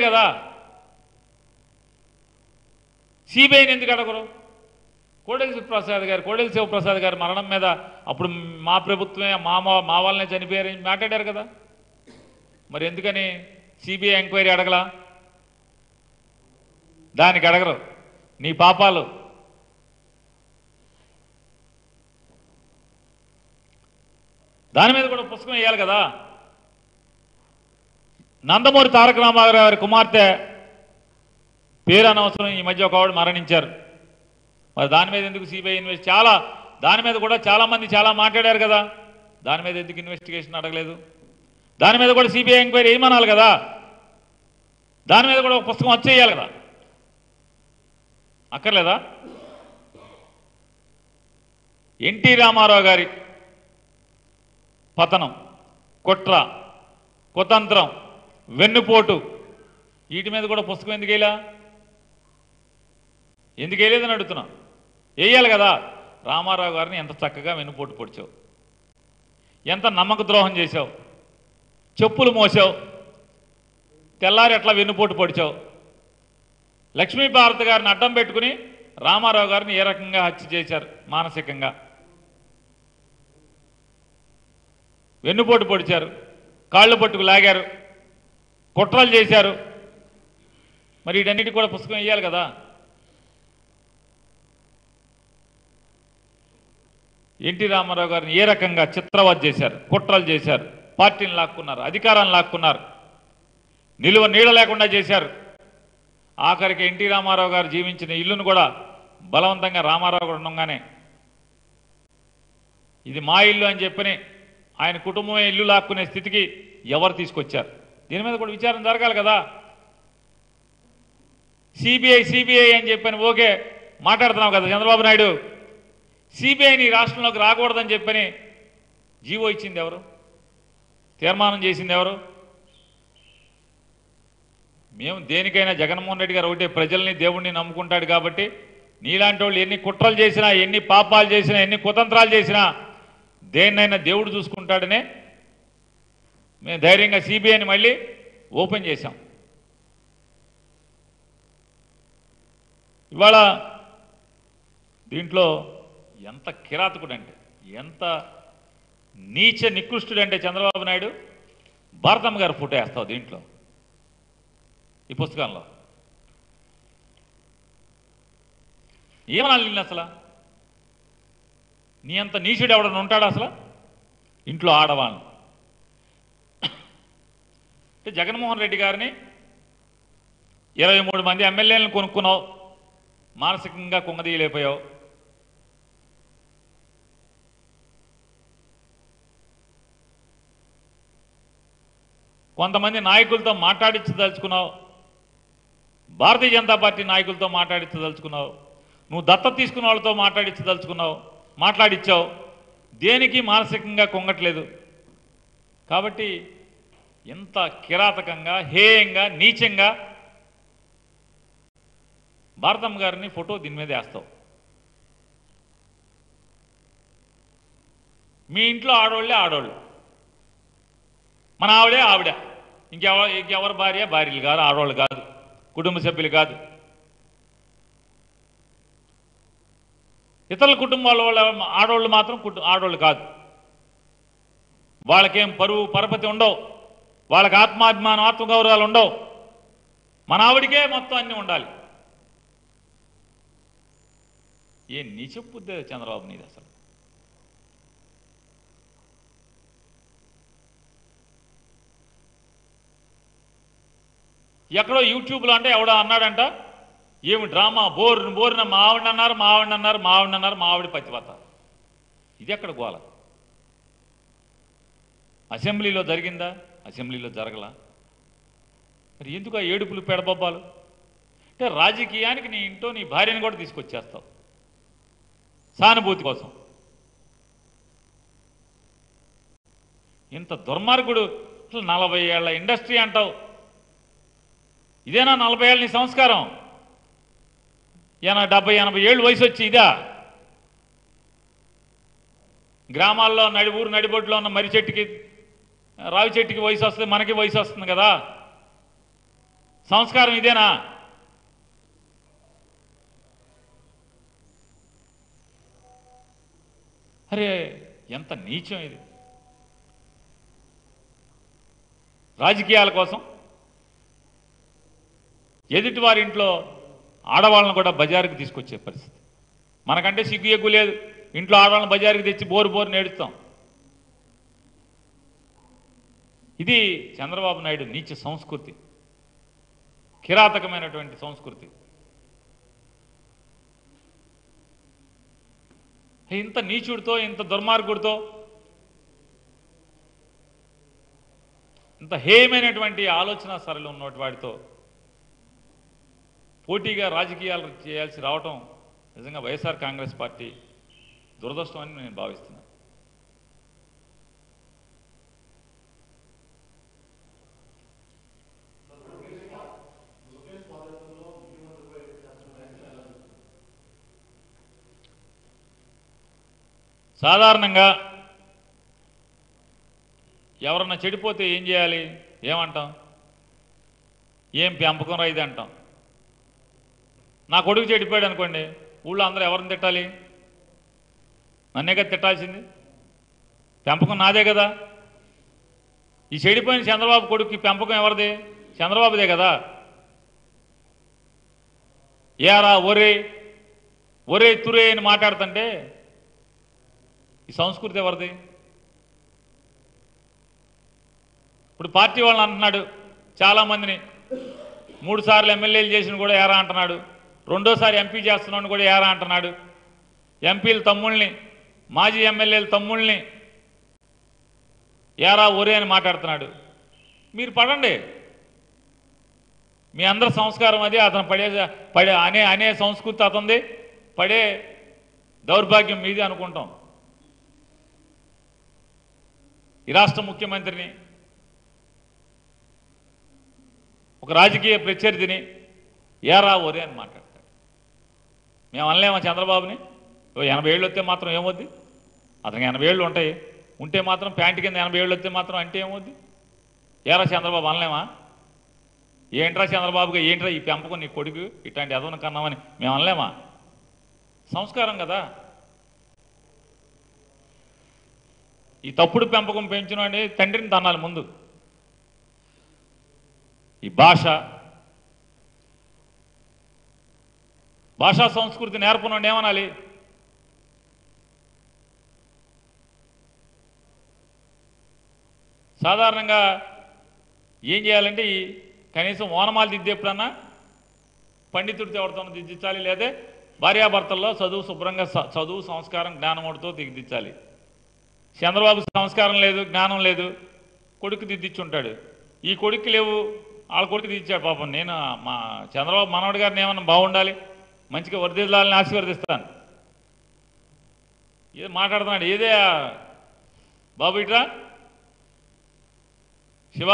కదా సిబిఐని ఎందుకు అడగరు కోడెల శివప్రసాద్ గారు కోడెల శివప్రసాద్ గారి మరణం మీద అప్పుడు మా ప్రభుత్వమే మా మా- మా వాళ్ళనే చనిపోయారని మాట్లాడారు కదా మరి ఎందుకని సిబిఐ ఎంక్వైరీ అడగలా దానికి అడగరు నీ పాపాలు దాని మీద కూడా పుస్తకం వేయాలి కదా నందమూరి తారక రామారావు గారి కుమార్తె పేరు అనవసరం ఈ మధ్య ఒక ఆవిడ మరణించారు మరి దాని మీద ఎందుకు సిబిఐ ఇన్వెస్ట్ చాలా దాని మీద కూడా చాలా మంది చాలా మాట్లాడారు కదా దాని మీద ఎందుకు ఇన్వెస్టిగేషన్ అడగలేదు దాని మీద కూడా సిబిఐ ఎంక్వైరీ ఏమనాలి కదా దాని మీద కూడా ఒక పుస్తకం వచ్చేయాలి కదా అక్కర్లేదా ఎన్టీ రామారావు గారి పతనం కుట్ర కుతంత్రం వెన్నుపోటు వీటి మీద కూడా పుస్తకం ఎందుకు వేయలా ఎందుకు వేయలేదని అడుగుతున్నా వేయాలి కదా రామారావు గారిని ఎంత చక్కగా వెన్నుపోటు పొడిచావు ఎంత నమ్మక ద్రోహం చేశావు చెప్పులు మోసావు తెల్లారి ఎట్లా వెన్నుపోటు పొడిచావు లక్ష్మీ భారత్ గారిని అడ్డం పెట్టుకుని రామారావు గారిని ఏ రకంగా హత్య చేశారు మానసికంగా వెన్నుపోటు పొడిచారు కాళ్ళు పట్టుకు లాగారు కుట్రలు చేశారు మరి వీటన్నిటి కూడా పుస్తకం వేయాలి కదా ఎన్టీ రామారావు గారిని ఏ రకంగా చిత్రవధ చేశారు కుట్రలు చేశారు పార్టీని లాక్కున్నారు అధికారాన్ని లాక్కున్నారు నిలువ నీడ లేకుండా చేశారు ఆఖరికి ఎన్టీ రామారావు గారు జీవించిన ఇల్లును కూడా బలవంతంగా రామారావు గారు ఉండగానే ఇది మా ఇల్లు అని చెప్పని ఆయన కుటుంబమే ఇల్లు లాక్కునే స్థితికి ఎవరు తీసుకొచ్చారు దీని మీద కూడా విచారణ జరగాలి కదా సిబిఐ సిబిఐ అని చెప్పని ఓకే మాట్లాడుతున్నాం కదా చంద్రబాబు నాయుడు సిబిఐని ఈ రాష్ట్రంలోకి రాకూడదని చెప్పని జీవో ఇచ్చింది ఎవరు తీర్మానం చేసింది ఎవరు మేము దేనికైనా జగన్మోహన్ రెడ్డి గారు ఒకటే ప్రజల్ని దేవుణ్ణి నమ్ముకుంటాడు కాబట్టి నీలాంటి వాళ్ళు ఎన్ని కుట్రలు చేసినా ఎన్ని పాపాలు చేసినా ఎన్ని కుతంత్రాలు చేసినా దేన్నైనా దేవుడు చూసుకుంటాడనే మేము ధైర్యంగా సిబిఐని మళ్ళీ ఓపెన్ చేశాం ఇవాళ దీంట్లో ఎంత కిరాతకుడంటే ఎంత నీచ నికృష్టుడంటే చంద్రబాబు నాయుడు భారతమ్మ గారు ఫోటో వేస్తావు దీంట్లో ఈ పుస్తకంలో ఏమనాలి నిన్ను అసలు నీ అంత నీచుడు ఎవడన్నా ఉంటాడు అసలు ఇంట్లో ఆడవాళ్ళని అంటే జగన్మోహన్ రెడ్డి గారిని ఇరవై మూడు మంది ఎమ్మెల్యేలను కొనుక్కున్నావు మానసికంగా కుంగదీయలేకపోయావు కొంతమంది నాయకులతో మాట్లాడించదలుచుకున్నావు భారతీయ జనతా పార్టీ నాయకులతో మాట్లాడించదలుచుకున్నావు నువ్వు దత్తత తీసుకున్న వాళ్ళతో మాట్లాడించదలుచుకున్నావు మాట్లాడిచ్చావు దేనికి మానసికంగా కొంగట్లేదు కాబట్టి ఎంత కిరాతకంగా హేయంగా నీచంగా భారతమ్మ గారిని ఫోటో దీని మీద వేస్తావు మీ ఇంట్లో ఆడోళ్ళే ఆడోళ్ళు మన ఆవిడే ఆవిడ ఇంకెవ ఇంకెవరి భార్య భార్యలు కాదు ఆడవాళ్ళు కాదు కుటుంబ సభ్యులు కాదు ఇతరుల కుటుంబాల వాళ్ళ ఆడవాళ్ళు మాత్రం కుటు ఆడవాళ్ళు కాదు వాళ్ళకేం పరువు పరపతి ఉండవు వాళ్ళకి ఆత్మాభిమానం ఆత్మగౌరవాలు ఉండవు మన ఆవిడికే మొత్తం అన్నీ ఉండాలి ఏ నీ చెప్పుద్దే చంద్రబాబు నీది అసలు ఎక్కడో యూట్యూబ్లో అంటే ఎవడో అన్నాడంట ఏమి డ్రామా బోరు బోరున మా ఆవిడ అన్నారు మా ఆవిడ అన్నారు మా ఆవిడ అన్నారు మా ఆవిడ పతివత ఇది ఎక్కడ గోల అసెంబ్లీలో జరిగిందా అసెంబ్లీలో జరగలా మరి ఎందుకు ఆ ఏడుపులు పెడబొబ్బాలు అంటే రాజకీయానికి నీ ఇంట్లో నీ భార్యను కూడా తీసుకొచ్చేస్తావు సానుభూతి కోసం ఇంత దుర్మార్గుడు అసలు నలభై ఏళ్ల ఇండస్ట్రీ అంటావు ఇదేనా నలభై ఏళ్ళ నీ సంస్కారం ఎన డెబ్బై ఎనభై ఏళ్ళు వయసు వచ్చి ఇదా గ్రామాల్లో నడి ఊరు నడిబొడ్లో ఉన్న మర్రి చెట్టుకి రావి చెట్టుకి వయసు వస్తుంది మనకి వయసు వస్తుంది కదా సంస్కారం ఇదేనా అరే ఎంత నీచం ఇది రాజకీయాల కోసం ఎదుటి వారి ఇంట్లో ఆడవాళ్ళని కూడా బజారుకి తీసుకొచ్చే పరిస్థితి మనకంటే సిగ్గు ఎగ్గు లేదు ఇంట్లో ఆడవాళ్ళని బజారుకి తెచ్చి బోరు బోరు నేడుస్తాం ఇది చంద్రబాబు నాయుడు నీచ సంస్కృతి కిరాతకమైనటువంటి సంస్కృతి ఇంత నీచుడితో ఇంత దుర్మార్గుడితో ఇంత హేయమైనటువంటి ఆలోచన సరళి ఉన్నటువంటి వాడితో పోటీగా రాజకీయాలు చేయాల్సి రావటం నిజంగా వైఎస్ఆర్ కాంగ్రెస్ పార్టీ దురదృష్టం అని నేను భావిస్తున్నాను సాధారణంగా ఎవరన్నా చెడిపోతే ఏం చేయాలి ఏమంటాం ఏం పెంపకం రైతు అంటాం నా కొడుకు చెడిపోయాడు అనుకోండి ఊళ్ళో అందరూ ఎవరిని తిట్టాలి నన్నే కదా తిట్టాల్సింది పెంపకం నాదే కదా ఈ చెడిపోయిన చంద్రబాబు కొడుకు ఈ పెంపకం ఎవరిది చంద్రబాబుదే కదా ఏరా ఒరే ఒరే తురే అని మాట్లాడుతుంటే ఈ సంస్కృతి ఎవరిది ఇప్పుడు పార్టీ వాళ్ళని అంటున్నాడు చాలామందిని మూడు సార్లు ఎమ్మెల్యేలు చేసిన కూడా ఏరా అంటున్నాడు రెండోసారి ఎంపీ చేస్తున్నాడు కూడా ఏరా అంటున్నాడు ఎంపీల తమ్ముళ్ళని మాజీ ఎమ్మెల్యేల తమ్ముళ్ళని ఏరా ఒరే అని మాట్లాడుతున్నాడు మీరు పడండి మీ అందరి సంస్కారం అది అతను పడే పడే అనే అనే సంస్కృతి అతనిది పడే దౌర్భాగ్యం మీది అనుకుంటాం ఈ రాష్ట్ర ముఖ్యమంత్రిని ఒక రాజకీయ ప్రత్యర్థిని ఏరా ఒరే అని మాట్లాడతాడు మేము అనలేమా చంద్రబాబుని ఓ ఎనభై ఏళ్ళు వస్తే మాత్రం ఏమవుద్ది అతనికి ఎనభై ఏళ్ళు ఉంటాయి ఉంటే మాత్రం ప్యాంటు కింద ఎనభై ఏళ్ళు వస్తే మాత్రం అంటే ఏమవుద్ది ఏరా చంద్రబాబు అనలేమా ఏంట్రా చంద్రబాబుగా ఏంట్రా ఈ పెంపకం నీ కొడుకు ఇట్లాంటి ఎదవను కన్నామని మేము అనలేమా సంస్కారం కదా ఈ తప్పుడు పెంపకం పెంచిన తండ్రిని తన్నాలి ముందు ఈ భాష భాషా సంస్కృతి నేర్పనండి ఏమనాలి సాధారణంగా ఏం చేయాలంటే ఈ కనీసం ఓనమాలు దిద్దేప్పుడన్నా పండితుడితో ఎవరితోనో దిద్దించాలి లేదా భార్యాభర్తల్లో చదువు శుభ్రంగా స- చదువు సంస్కారం జ్ఞానముడితో దిద్దించాలి చంద్రబాబు సంస్కారం లేదు జ్ఞానం లేదు కొడుకు దిద్దిచ్చుంటాడు ఈ కొడుకు లేవు వాళ్ళ కొడుకు దిద్దిచ్చాడు పాపం నేను మా చంద్రబాబు మనవడి గారిని ఏమన్నా బాగుండాలి మంచిగా వర్దిల్లాలని ఆశీర్వదిస్తాను ఏదో మాట్లాడుతున్నాడు ఏదే ఆ బాబు ఇట్రా శివ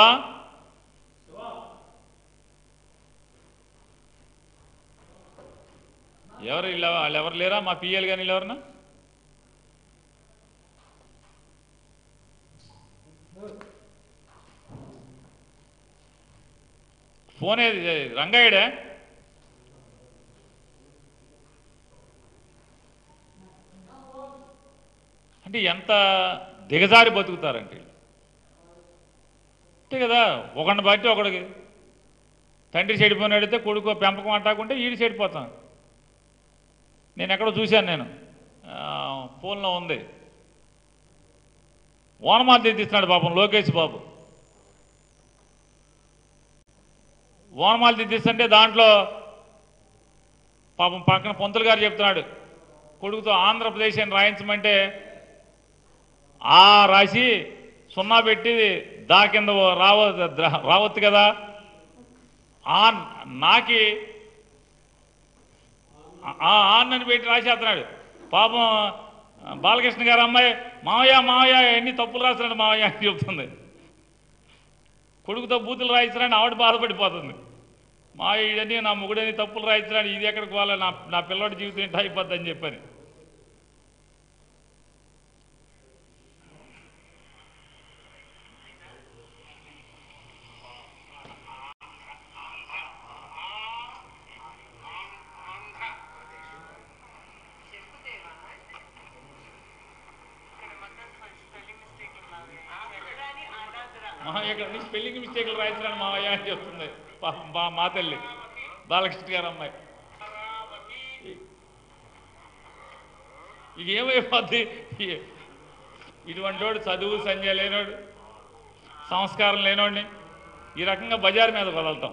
ఎవరు ఇలా వాళ్ళు ఎవరు లేరా మా పిఎల్ కానీ ఎవరన్నా ఫోన్ ఏది రంగాయుడే అంటే ఎంత దిగజారి బతుకుతారంటే వీళ్ళు. అంతే కదా ఒకడిని బట్టి ఒకడికి తండ్రి చెడిపోయినాడితే కొడుకు పెంపకం అంటాకుంటే ఈడు చెడిపోతాం నేను ఎక్కడో చూశాను నేను ఆ, ఫోన్లో ఉంది ఓనమాలు దిద్దిస్తున్నాడు పాపం లోకేష్ బాబు ఓనమాలు దిద్దిస్తుంటే దాంట్లో పాపం పక్కన పొంతులు గారు చెప్తున్నాడు కొడుకుతో ఆంధ్రప్రదేశ్ అని రాయించమంటే ఆ రాసి సున్నా పెట్టి దా కింద రావ ద్ర- రావద్దు కదా ఆ నాకి ఆ ఆన్నని పెట్టి రాసేస్తున్నాడు పాపం బాలకృష్ణ గారు అమ్మాయి మావయ్య మావయ్య ఎన్ని తప్పులు రాస్తున్నాడు మావయ్య అని చెప్తుంది కొడుకుతో బూతులు రాయించడానికి ఆవిడ బాధపడిపోతుంది మా ఇదని నా మొగుడని తప్పులు రాయించడానికి ఇది ఎక్కడికి వాళ్ళ నా నా పిల్లడి జీవితం ఏంటి అయిపోద్ది అని చెప్పని మావయ్య ఇక్కడ నుంచి స్పెల్లింగ్ మిస్టేక్లు రాయించడానికి మావయ్య అని చెప్తుంది పాపం మా మా తల్లి బాలకృష్ణ గారు అమ్మాయి ఇక ఏమైపోద్ది ఈ- ఇటువంటి వాడు చదువు సంజయ్ లేనోడు సంస్కారం లేనోడిని ఈ రకంగా బజార్ మీద వదలతాం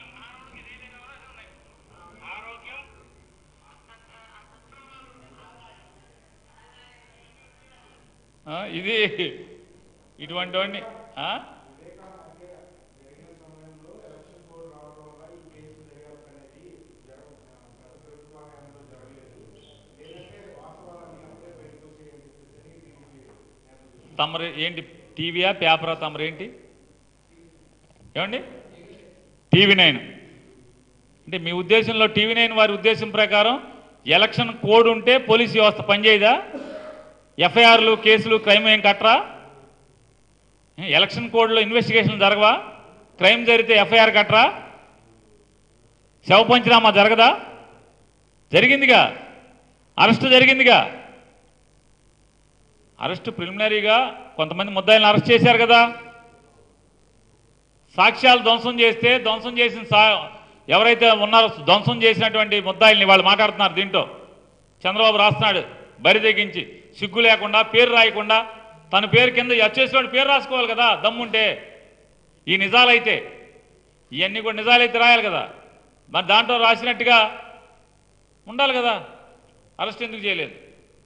ఆ, ఇది ఇటువంటి వాడిని ఆ? తమరు ఏంటి టీవీయా పేపరా తమరు ఏంటి ఏమండి టీవీ నైన్ అంటే మీ ఉద్దేశంలో టీవీ నైన్ వారి ఉద్దేశం ప్రకారం ఎలక్షన్ కోడ్ ఉంటే పోలీస్ వ్యవస్థ పనిచేయదా ఎఫ్ఐఆర్లు కేసులు క్రైమ్ ఏం కట్టరా ఏ, ఎలక్షన్ కోడ్లో ఇన్వెస్టిగేషన్ జరగవా క్రైమ్ జరిగితే ఎఫ్ఐఆర్ కట్టరా శవ పంచనామా జరగదా జరిగిందిగా అరెస్ట్ జరిగిందిగా అరెస్ట్ ప్రిలిమినరీగా కొంతమంది ముద్దాయిలను అరెస్ట్ చేశారు కదా సాక్ష్యాలు ధ్వంసం చేస్తే ధ్వంసం చేసిన సా ఎవరైతే ఉన్నారో ధ్వంసం చేసినటువంటి ముద్దాయిల్ని వాళ్ళు మాట్లాడుతున్నారు దీంట్లో చంద్రబాబు రాస్తున్నాడు బరి తెగించి సిగ్గు లేకుండా పేరు రాయకుండా తన పేరు కింద వచ్చేసిన పేరు రాసుకోవాలి కదా దమ్ముంటే ఈ నిజాలైతే ఇవన్నీ కూడా నిజాలైతే రాయాలి కదా మరి దాంట్లో రాసినట్టుగా ఉండాలి కదా అరెస్ట్ ఎందుకు చేయలేదు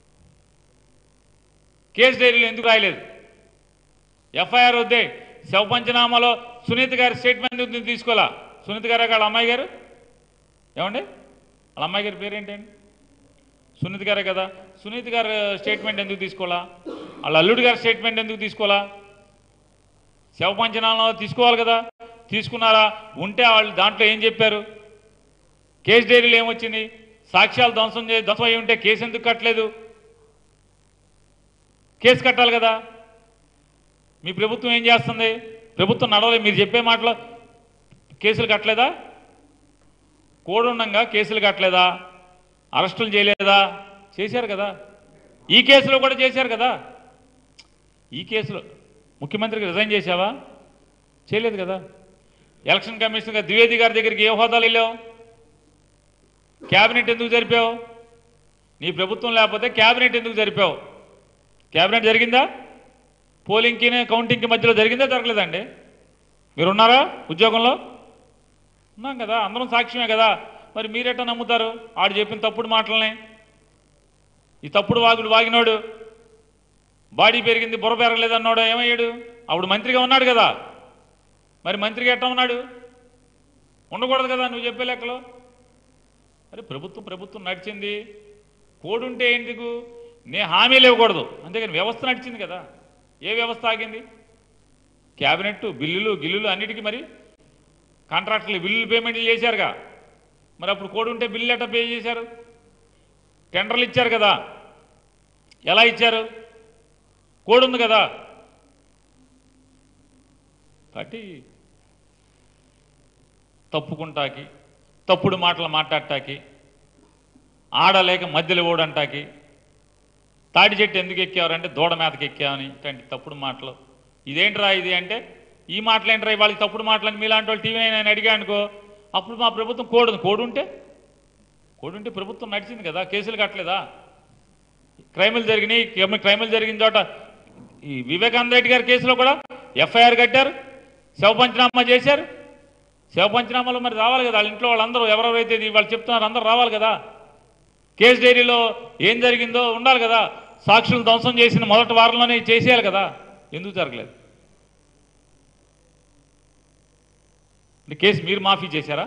కేసు డైరీలో ఎందుకు రాయలేదు ఎఫ్ఐఆర్ వద్దే శవ పంచనామాలో సునీత గారి స్టేట్మెంట్ ఎందుకు తీసుకోవాలా సునీత గారు వాళ్ళ అమ్మాయి గారు ఏమండి వాళ్ళ అమ్మాయి గారి పేరేంటండి సునీత గారే కదా సునీత గారి స్టేట్మెంట్ ఎందుకు తీసుకోవాలా వాళ్ళ అల్లుడి గారి స్టేట్మెంట్ ఎందుకు తీసుకోవాలా శవ పంచనామాలో తీసుకోవాలి కదా తీసుకున్నారా ఉంటే వాళ్ళు దాంట్లో ఏం చెప్పారు కేసు డైరీలో ఏమొచ్చింది సాక్ష్యాలు ధ్వంసం చే ధ్వంసం అయి ఉంటే కేసు ఎందుకు కట్టలేదు కేసు కట్టాలి కదా మీ ప్రభుత్వం ఏం చేస్తుంది ప్రభుత్వం నడవలేదు మీరు చెప్పే మాటలో కేసులు కట్టలేదా కోడుండంగా కేసులు కట్టలేదా అరెస్టులు చేయలేదా చేశారు కదా ఈ కేసులో కూడా చేశారు కదా ఈ కేసులో ముఖ్యమంత్రికి రిజైన్ చేశావా చేయలేదు కదా ఎలక్షన్ కమిషన్ గారు ద్వివేది గారి దగ్గరికి ఏ హోదాలు వెళ్ళావు క్యాబినెట్ ఎందుకు జరిపావు నీ ప్రభుత్వం లేకపోతే క్యాబినెట్ ఎందుకు జరిపావు క్యాబినెట్ జరిగిందా పోలింగ్కి కౌంటింగ్కి మధ్యలో జరిగిందా జరగలేదండి మీరు ఉన్నారా ఉద్యోగంలో ఉన్నాం కదా అందరం సాక్ష్యమే కదా మరి మీరెట్టా నమ్ముతారు ఆడు చెప్పిన తప్పుడు మాటలనే ఈ తప్పుడు వాగుడు వాగినోడు బాడీ పెరిగింది బుర్ర పెరగలేదు అన్నాడు ఏమయ్యాడు అప్పుడు మంత్రిగా ఉన్నాడు కదా మరి మంత్రిగా ఎట్టా ఉన్నాడు ఉండకూడదు కదా నువ్వు చెప్పే లెక్కలో అరే ప్రభుత్వం ప్రభుత్వం నడిచింది కోడుంటే ఎందుకు నే హామీలు ఇవ్వకూడదు అంతేగాని వ్యవస్థ నడిచింది కదా ఏ వ్యవస్థ ఆగింది క్యాబినెట్ బిల్లులు గిల్లులు అన్నిటికీ మరి కాంట్రాక్టులు బిల్లులు పేమెంట్లు చేశారుగా మరి అప్పుడు కోడ్ ఉంటే బిల్లు ఎట్లా పే చేశారు టెండర్లు ఇచ్చారు కదా ఎలా ఇచ్చారు కోడ్ ఉంది కదా కాబట్టి తప్పుకుంటాకి తప్పుడు మాటలు మాట్లాడటాకి ఆడలేక మధ్యలో ఓడంటాకి తాటి చెట్టు ఎందుకు ఎక్కారంటే దూడ మేతకి ఎక్కామని ఇట్లాంటి తప్పుడు మాటలు ఇదేంట్రా ఇది అంటే ఈ మాటలు ఏంట్రా వాళ్ళకి తప్పుడు మాటలని మీలాంటి వాళ్ళు టీవీ నేను అడిగా అనుకో అప్పుడు మా ప్రభుత్వం కోడు కోడు ఉంటే కోడు ఉంటే ప్రభుత్వం నడిచింది కదా కేసులు కట్టలేదా క్రైములు జరిగినాయి క్రైమ్- క్రైములు జరిగిన చోట ఈ వివేకానంద రెడ్డి గారి కేసులో కూడా ఎఫ్ఐఆర్ కట్టారు శవ పంచనామా చేశారు శవ పంచనామాలో మరి రావాలి కదా వాళ్ళ ఇంట్లో వాళ్ళందరూ ఎవరెవరైతే ఇది వాళ్ళు చెప్తున్నారు అందరూ రావాలి కదా కేసు డైరీలో ఏం జరిగిందో ఉండాలి కదా సాక్షులు ధ్వంసం చేసిన మొదటి వారంలోనే చేసేయాలి కదా ఎందుకు జరగలేదు అంటే కేసు మీరు మాఫీ చేశారా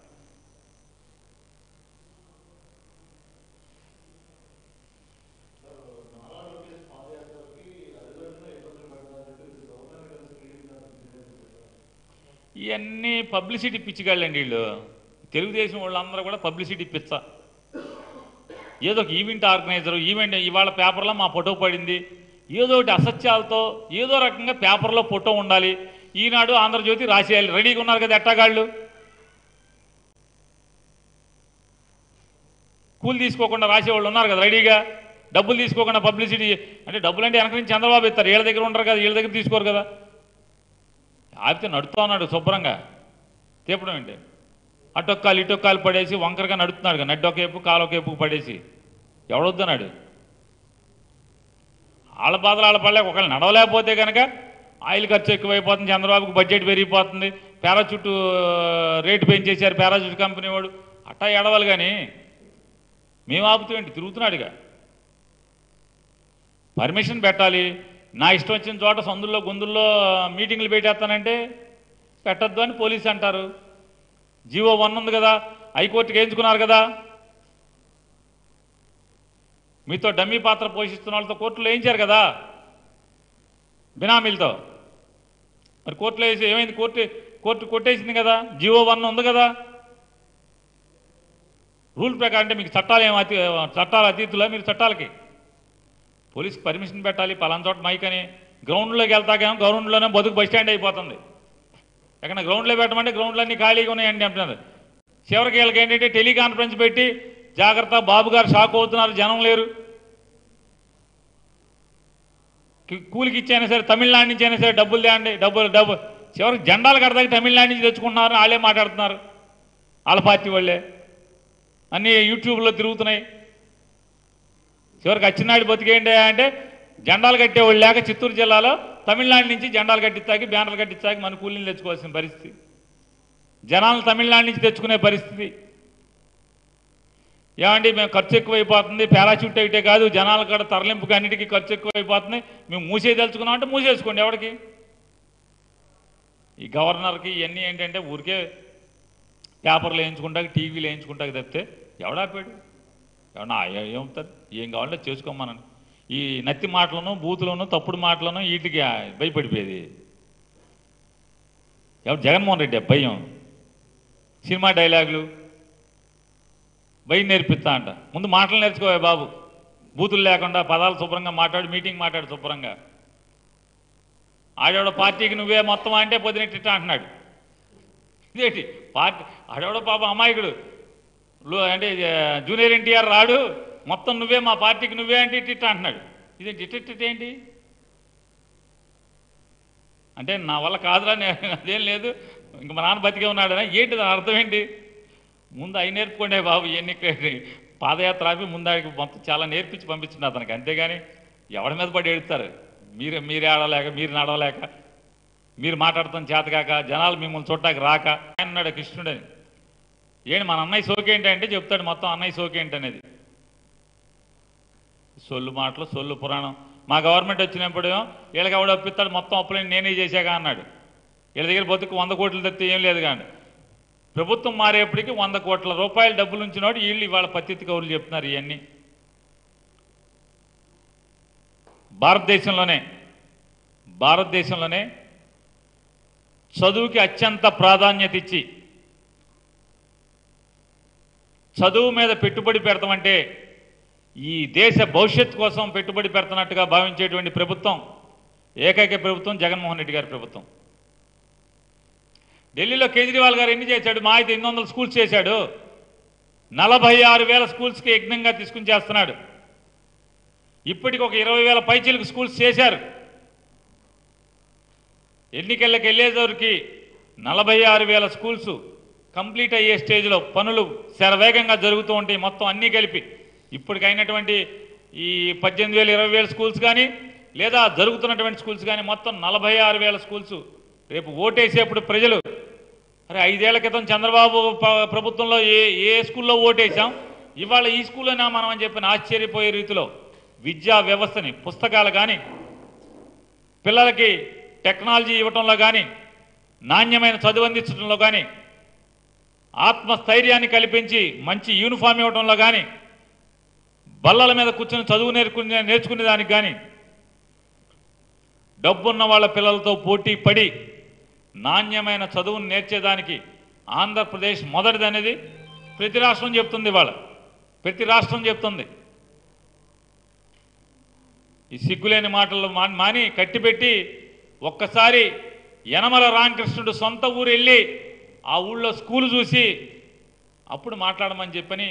ఇవన్నీ పబ్లిసిటీ పిచ్చిగాళ్ళండి వీళ్ళు తెలుగుదేశం వాళ్ళందరూ కూడా పబ్లిసిటీ పిచ్చ ఏదో ఒక ఈవెంట్ ఆర్గనైజర్ ఈవెంట్ ఇవాళ పేపర్లో మా ఫోటో పడింది ఏదో ఒకటి అసత్యాలతో ఏదో రకంగా పేపర్లో ఫోటో ఉండాలి ఈనాడు ఆంధ్రజ్యోతి రాసేయాలి రెడీగా ఉన్నారు కదా ఎట్టాగాళ్ళు కూలి తీసుకోకుండా రాసేవాళ్ళు ఉన్నారు కదా రెడీగా డబ్బులు తీసుకోకుండా పబ్లిసిటీ అంటే డబ్బులు అంటే వెనక నుంచి చంద్రబాబు ఇస్తారు వీళ్ళ దగ్గర ఉండరు కదా వీళ్ళ దగ్గర తీసుకోరు కదా ఆపితే నడుతూ ఉన్నాడు శుభ్రంగా తీపడం ఏంటి అటొక్కాలు ఇటొక్కాలు పడేసి వంకరగా నడుతున్నాడు నడ్డొకేపు కాలొకేపు పడేసి ఎవడొద్దన్నాడు వాళ్ళ బాధలు వాళ్ళ పడలేక ఒకళ్ళు నడవలేకపోతే కనుక ఆయిల్ ఖర్చు ఎక్కువైపోతుంది చంద్రబాబుకి బడ్జెట్ పెరిగిపోతుంది పారాచూట్ రేటు పెంచేశారు పారాచూట్ కంపెనీ వాడు అట్టా ఎడవాలి కానీ మేము ఆపుతామేంటి తిరుగుతున్నాడుగా పర్మిషన్ పెట్టాలి నా ఇష్టం వచ్చిన చోట సందుల్లో గొంతుల్లో మీటింగ్లు పెట్టేస్తానంటే పెట్టద్దు అని పోలీసు అంటారు జీవో వన్ ఉంది కదా హైకోర్టుకి వేయించుకున్నారు కదా మీతో డమ్మీ పాత్ర పోషిస్తున్న వాళ్ళతో కోర్టులో వేయించారు కదా బినామీలతో మరి కోర్టులో వేసి ఏమైంది కోర్టు కోర్టు కొట్టేసింది కదా జీవో వన్ ఉంది కదా రూల్ ప్రకారం అంటే మీకు చట్టాలు ఏం అతి చట్టాలు అతీతులా మీరు చట్టాలకి పోలీస్కి పర్మిషన్ పెట్టాలి పలానా చోట మైక్ అని గ్రౌండ్లోకి వెళ్తాకేమో గ్రౌండ్లోనే బతుకు బస్ స్టాండ్ అయిపోతుంది ఎక్కడ గ్రౌండ్లో పెట్టమంటే గ్రౌండ్లు అన్నీ ఖాళీగా ఉన్నాయండి అంటున్నారు చివరికి వీళ్ళకి ఏంటంటే టెలికాన్ఫరెన్స్ పెట్టి జాగ్రత్త బాబు గారు షాక్ అవుతున్నారు జనం లేరు కి- కూలికి ఇచ్చైనా సరే తమిళనాడు నుంచి అయినా సరే డబ్బులు తేండి డబ్బులు డబ్బు చివరికి జెండాలు కడతాకి తమిళనాడు నుంచి తెచ్చుకుంటున్నారు వాళ్ళే మాట్లాడుతున్నారు వాళ్ళ పార్టీ వాళ్ళే అన్నీ యూట్యూబ్లో తిరుగుతున్నాయి చివరికి అచ్చినాడు బతికేయండి అంటే జెండాలు కట్టేవాళ్ళు లేక చిత్తూరు జిల్లాలో తమిళనాడు నుంచి జెండాలు కట్టించాకి బ్యానర్లు కట్టించాకి మన కూలీలు తెచ్చుకోవాల్సిన పరిస్థితి జనాలు తమిళనాడు నుంచి తెచ్చుకునే పరిస్థితి ఏమండి మేము ఖర్చు ఎక్కువైపోతుంది పారాషూట్ అయితే కాదు జనాల కాడ తరలింపుకి అన్నిటికీ ఖర్చు ఎక్కువైపోతుంది మేము మూసేదలుచుకున్నాం అంటే మూసేసుకోండి ఎవరికి ఈ గవర్నర్కి ఇవన్నీ ఏంటంటే ఊరికే పేపర్లు వేయించుకుంటాక టీవీలు వేయించుకుంటాక తప్పితే ఎవడాపాడు ఎవడన్నా ఏమవుతారు ఏం కావాలంటే చేసుకోమనని ఈ నత్తి మాటలను బూతులను తప్పుడు మాటలను వీటికి భయపడిపోయేది ఎవరు జగన్మోహన్ రెడ్డి భయం సినిమా డైలాగులు భయం నేర్పిస్తా అంట ముందు మాటలు నేర్చుకోవే బాబు బూతులు లేకుండా పదాలు శుభ్రంగా మాట్లాడి మీటింగ్ మాట్లాడు శుభ్రంగా ఆడేవాడ పార్టీకి నువ్వే మొత్తం అంటే పొద్దునెట్టిట్ట అంటున్నాడు ఇదేంటి పార్టీ ఆడేవాడ పాప అమాయకుడు లో- అంటే ఆ, జూనియర్ ఎన్టీఆర్ రాడు మొత్తం నువ్వే మా పార్టీకి నువ్వే అంటే ఇట్టిట్ట అంటున్నాడు ఇదేంటి ఇట్టిట్ట ఏంటి అంటే నా వల్ల కాదురా నేను అదేం లేదు ఇంక మా నాన్న బతికే ఉన్నాడనా ఏంటి దాని అర్థం ఏంటి ముందు అవి నేర్పుకోండే బాబు ఇవన్నీ పాదయాత్ర ఆపి ముందు ఆయనకి మొత్తం చాలా నేర్పించి పంపించింది అతనికి అంతేగాని ఎవడి మీద పడి ఎడుతారు మీరు మీరు ఆడలేక మీరు నడవలేక మీరు మాట్లాడతాం చేతకాక జనాలు మిమ్మల్ని చూడటానికి రాక ఆయన అన్నాడు కృష్ణుడని ఏంటి మన అన్నయ్య సోకేంటి అంటే చెప్తాడు మొత్తం అన్నయ్య సోకేంటి అనేది సొల్లు మాటలు సొల్లు పురాణం మా గవర్నమెంట్ వచ్చినప్పుడు వీళ్ళకి ఎవడు అప్పిస్తాడు మొత్తం అప్పులని నేనే చేశాక అన్నాడు వీళ్ళ దగ్గర బతుకు వంద కోట్లు తప్పితే ఏం లేదు కానీ ప్రభుత్వం మారేపటికి వంద కోట్ల రూపాయల డబ్బులు ఉంచినోడు వీళ్ళు ఇవాళ పత్తితి కౌరులు చెప్తున్నారు ఇవన్నీ భారతదేశంలోనే భారతదేశంలోనే చదువుకి అత్యంత ప్రాధాన్యత ఇచ్చి చదువు మీద పెట్టుబడి పెడతామంటే ఈ దేశ భవిష్యత్తు కోసం పెట్టుబడి పెడుతున్నట్టుగా భావించేటువంటి ప్రభుత్వం ఏకైక ప్రభుత్వం జగన్మోహన్ రెడ్డి గారి ప్రభుత్వం ఢిల్లీలో కేజ్రీవాల్ గారు ఎన్ని చేశాడు మా అయితే ఎనిమిది వందల స్కూల్స్ చేశాడు నలభై ఆరు వేల స్కూల్స్కి యజ్ఞంగా తీసుకుని చేస్తున్నాడు ఇప్పటికి ఒక ఇరవై వేల పైచీలకు స్కూల్స్ చేశారు ఎన్నికలకు వెళ్ళేసరికి నలభై ఆరు వేల స్కూల్స్ కంప్లీట్ అయ్యే స్టేజ్లో పనులు శరవేగంగా జరుగుతూ ఉంటాయి మొత్తం అన్నీ కలిపి ఇప్పటికైనటువంటి ఈ పద్దెనిమిది వేల ఇరవై వేల స్కూల్స్ కానీ లేదా జరుగుతున్నటువంటి స్కూల్స్ కానీ మొత్తం నలభై ఆరు వేల స్కూల్స్ రేపు ఓటేసేప్పుడు ప్రజలు అరే ఐదేళ్ల క్రితం చంద్రబాబు ప- ప్రభుత్వంలో ఏ ఏ స్కూల్లో ఓటేసాం ఇవాళ ఈ స్కూల్లోనా మనం అని చెప్పిన ఆశ్చర్యపోయే రీతిలో విద్యా వ్యవస్థని పుస్తకాలు కానీ పిల్లలకి టెక్నాలజీ ఇవ్వటంలో కానీ నాణ్యమైన చదువు అందించడంలో కానీ ఆత్మస్థైర్యాన్ని కల్పించి మంచి యూనిఫామ్ ఇవ్వడంలో కానీ బల్లల మీద కూర్చొని చదువు నేర్చుకునే నేర్చుకునే దానికి కానీ డబ్బున్న వాళ్ళ పిల్లలతో పోటీ పడి నాణ్యమైన చదువును నేర్చేదానికి ఆంధ్రప్రదేశ్ మొదటిది అనేది ప్రతి రాష్ట్రం చెప్తుంది వాళ్ళ ప్రతి రాష్ట్రం చెప్తుంది ఈ సిగ్గులేని మాటలు మా- మాని కట్టిపెట్టి ఒక్కసారి యనమల రామకృష్ణుడు సొంత ఊరు వెళ్ళి ఆ ఊళ్ళో స్కూల్ చూసి అప్పుడు మాట్లాడమని చెప్పని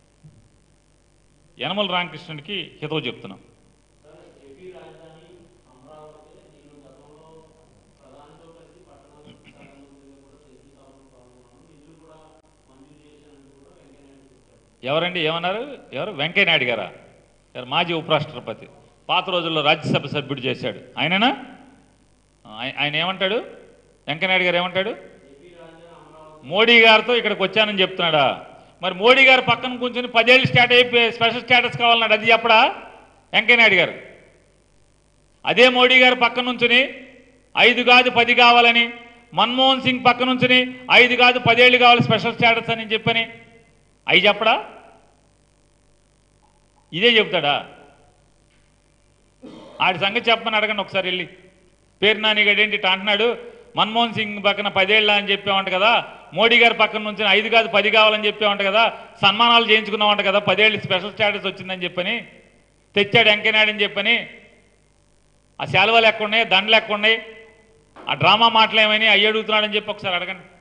యనమల రామకృష్ణుడికి హితవు చెప్తున్నాం ఏపీ రాజధాని అమరావతి నేను గతంలో ప్రధానితో కలిసి పట్టణ ఎవరండి ఏమన్నారు ఎవరు వెంకయ్య నాయుడు గారా ఎవరు మాజీ ఉపరాష్ట్రపతి పాత రోజుల్లో రాజ్యసభ సభ్యుడు చేశాడు ఆయననా ఆయ- ఆయన ఏమంటాడు వెంకయ్యనాయుడు గారు ఏమంటాడు మోడీ గారితో ఇక్కడికి వచ్చానని చెప్తున్నాడా మరి మోడీ గారు పక్కన కూర్చొని పదేళ్ళు స్టార్ట్ అయిపోయి స్పెషల్ స్టేటస్ కావాలన్నాడు అది చెప్పడా వెంకయ్యనాయుడు గారు అదే మోడీ గారు పక్కన నుంచుని ఐదు కాదు పది కావాలని మన్మోహన్ సింగ్ పక్క నుంచుని ఐదు కాదు పదేళ్ళు కావాలి స్పెషల్ స్టేటస్ అని చెప్పని అవి చెప్పడా ఇదే చెప్తాడా ఆడి సంగతి చెప్పమని అడగండి ఒకసారి వెళ్ళి పేరు నానిగాడు ఏంటి ఇట్లా అంటున్నాడు మన్మోహన్ సింగ్ పక్కన పదేళ్ళ అని చెప్పామంట కదా మోడీ గారి పక్కన నుంచి ఐదు కాదు పది కావాలని చెప్పామంట కదా సన్మానాలు చేయించుకున్నామంట కదా పదేళ్ళు స్పెషల్ స్టేటస్ వచ్చిందని చెప్పని తెచ్చాడు వెంకయ్యనాయుడు అని చెప్పని ఆ శాలువలు ఎక్కడున్నాయి దండలు ఎక్కడున్నాయి ఆ డ్రామా మాటలు ఏమని అయ్యి అడుగుతున్నాడని చెప్పి ఒకసారి అడగండి